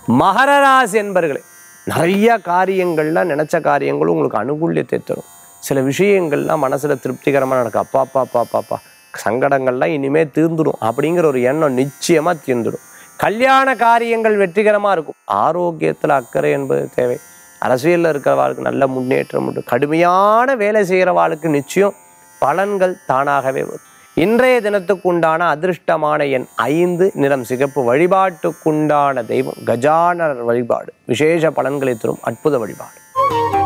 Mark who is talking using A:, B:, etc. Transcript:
A: மகர ராசி என்பர்களே நிறைய காரியங்கள்லாம் நினச்ச காரியங்களும் உங்களுக்கு அனுகூல்யத்தை தரும் சில விஷயங்கள்லாம் மனசில் திருப்திகரமாக நடக்கும் அப்பா அப்பா அப்பா அப்பா அப்பா சங்கடங்கள்லாம் இனிமேல் தீர்ந்துடும் அப்படிங்கிற ஒரு எண்ணம் நிச்சயமாக தீர்ந்துடும் கல்யாண காரியங்கள் வெற்றிகரமாக இருக்கும் ஆரோக்கியத்தில் அக்கறை என்பது தேவை அரசியலில் இருக்கிறவாளுக்கு நல்ல முன்னேற்றம் உண்டு கடுமையான வேலை செய்கிறவாளுக்கு நிச்சயம் பலன்கள் தானாகவே வரும் இன்றைய தினத்துக்கு உண்டான அதிர்ஷ்டமான எண் ஐந்து நிறம் சிகப்பு வழிபாட்டுக்குண்டான தெய்வம் கஜானர் வழிபாடு விசேஷ பலன்களை தரும் அற்புத வழிபாடு